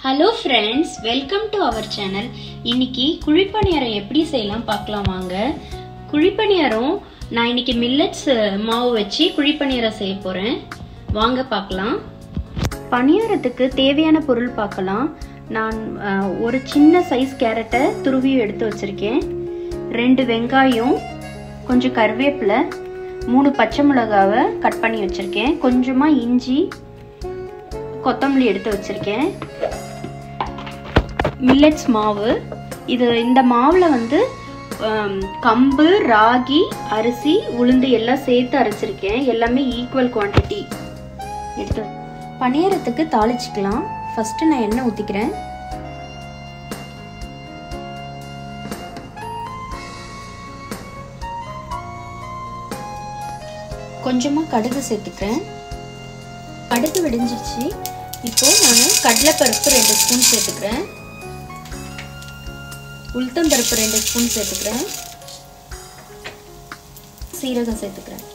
hello friends welcome to our channel இன்னைக்கு குழிப்பணியாரம் எப்படி செய்யலாம் பார்க்கலாம் வாங்க குழிப்பணியாரம் நான் இன்னைக்கு மில்லட்ஸ் மாவு வச்சு குழிப்பணியாரம் செய்ய போகிறேன் வாங்க பார்க்கலாம் பணியாரத்துக்கு தேவையான பொருள் பார்க்கலாம் நான் அஹ், ஒரு சின்ன சைஸ் கேரட்டை துருவி எடுத்து வச்சுருக்கேன் ரெண்டு வெங்காயம் கொஞ்சம் கருவேப்பிலை மூணு பச்சை மிளகாவை கட் பண்ணி வச்சுருக்கேன் கொஞ்சமாக இஞ்சி கொத்தமல்லி எடுத்து வச்சுருக்கேன் மில்லட்ஸ் மாவு இது இந்த மாவில் வந்து ஆம், கம்பு ராகி அரிசி உளுந்து எல்லாம் சேர்த்து அரைச்சிருக்கேன் எல்லாமே ஈக்குவல் குவான்டிட்டி எடுத்து பணியாரத்துக்கு தாளிச்சுக்கலாம் ஃபஸ்ட்டு நான் எண்ணெய் ஊற்றிக்கிறேன் கொஞ்சமாக கடுகு சேர்த்துக்கிறேன் கடுகு வெடிஞ்சிருச்சு இப்போ நான் கடலைப்பருப்பு ரெண்டு ஸ்பூன் சேர்த்துக்கிறேன் உளுத்தம்பருப்பு ரெண்டு ஸ்பூன் சேர்த்துக்கிறேன் சீரகம் சேர்த்துக்கிறேன்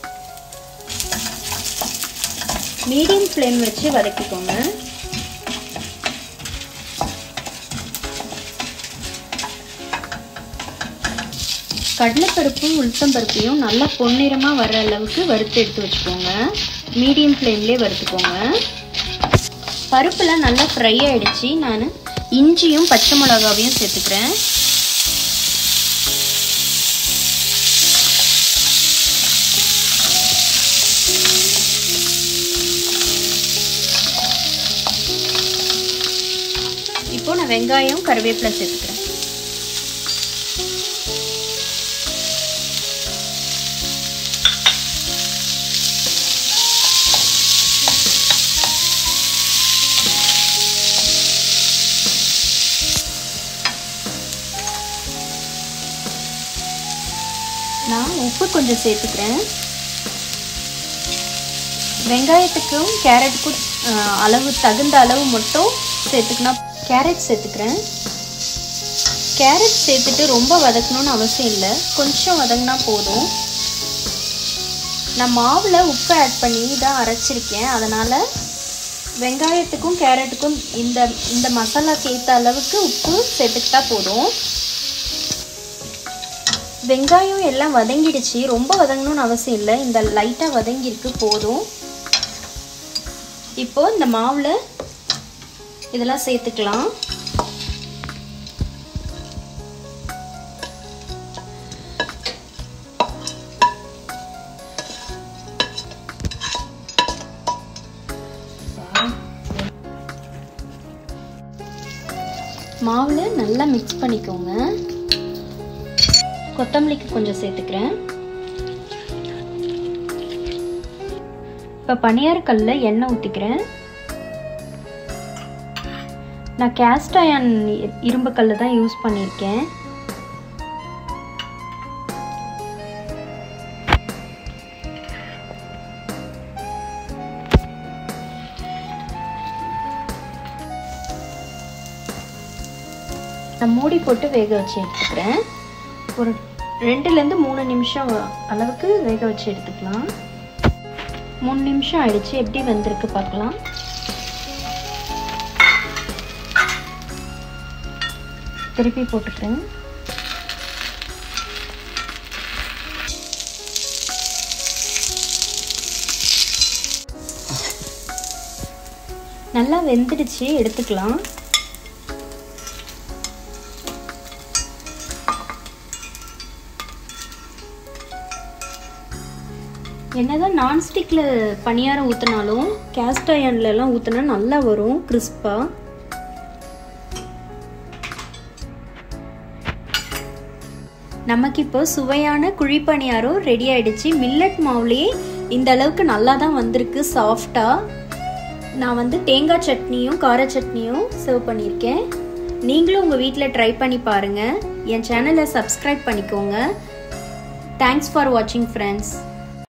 மீடியம் ஃப்ளேம் வச்சு வதக்கிக்கோங்க கடலைப்பருப்பும் உளுத்தம்பருப்பையும் நல்லா பொன்னிறமாக வர அளவுக்கு வறுத்து எடுத்து வச்சுக்கோங்க மீடியம் ஃப்ளேம்லேயே வறுத்துக்கோங்க பருப்புலாம் நல்லா ஃப்ரை ஆயிடுச்சு நான் இஞ்சியும் பச்சை மிளகாவையும் சேர்த்துக்கிறேன் இப்போ நான் வெங்காயம் கருவேப்பிலை சேர்த்துக்கிறேன் நான் உப்பு கொஞ்சம் சேர்த்துக்கிறேன் வெங்காயத்துக்கும் கேரட்டுக்கும் அஹ், அளவு தகுந்த அளவு மட்டும் சேர்த்துக்கினா கேரட் சேர்த்துக்கிறேன் கேரட் சேர்த்துட்டு ரொம்ப வதக்கணும்னு அவசியம் இல்லை கொஞ்சம் வதங்கினா போதும் நான் மாவில் உப்பு ஆட் பண்ணி தான் அரைச்சிருக்கேன் அதனால் வெங்காயத்துக்கும் கேரட்டுக்கும் இந்த இந்த மசாலாக்கு ஏற்ற அளவுக்கு உப்பு சேர்த்துக்கிட்டா போதும் வெங்காயம் எல்லாம் வதங்கிடுச்சு ரொம்ப வதங்கணும்னு அவசியம் இல்லை இந்த லைட்டாக வதங்கியிருக்கு போதும் இப்போ இந்த மாவில் இதெல்லாம் சேர்த்துக்கலாம் மாவில் நல்லா மிக்ஸ் பண்ணிக்கோங்க கொத்தமல்லிக்கு கொஞ்சம் சேர்த்துக்கிறேன் இப்போ பனியாரக்கல்ல எண்ணெய் ஊற்றிக்கிறேன் நான் கேஸ்ட் அயன் இரும்பு கல் தான் யூஸ் பண்ணியிருக்கேன் நான் மூடி போட்டு வேக வச்சு எடுத்துக்கிறேன் ஒரு ரெண்டுலேருந்து மூணு நிமிஷம் அளவுக்கு வேக வச்சு எடுத்துக்கலாம் மூணு நிமிஷம் ஆயிடுச்சு எப்படி வந்திருக்கு பார்க்கலாம் திருப்பி போட்டுக்கிறேன் நல்லா வெந்துடுச்சு எடுத்துக்கலாம் என்னதான் நான்ஸ்டிக்கில் பணியாரம் ஊற்றினாலும் கேஸ்ட் அயன்லலாம் ஊற்றினா நல்லா வரும் கிறிஸ்பாக நமக்கு இப்போ சுவையான குழிப்பணியாரம் ரெடி ஆயிடுச்சு மில்லட் மாவுலேயே இந்த அளவுக்கு நல்லா தான் வந்திருக்கு சாஃப்டாக நான் வந்து தேங்காய் சட்னியும் கார சட்னியும் சர்வ் பண்ணியிருக்கேன் நீங்களும் உங்கள் வீட்டில் ட்ரை பண்ணி பாருங்கள் என் சேனலை சப்ஸ்கிரைப் பண்ணிக்கோங்க தேங்க்ஸ் ஃபார் வாட்சிங் ஃப்ரெண்ட்ஸ்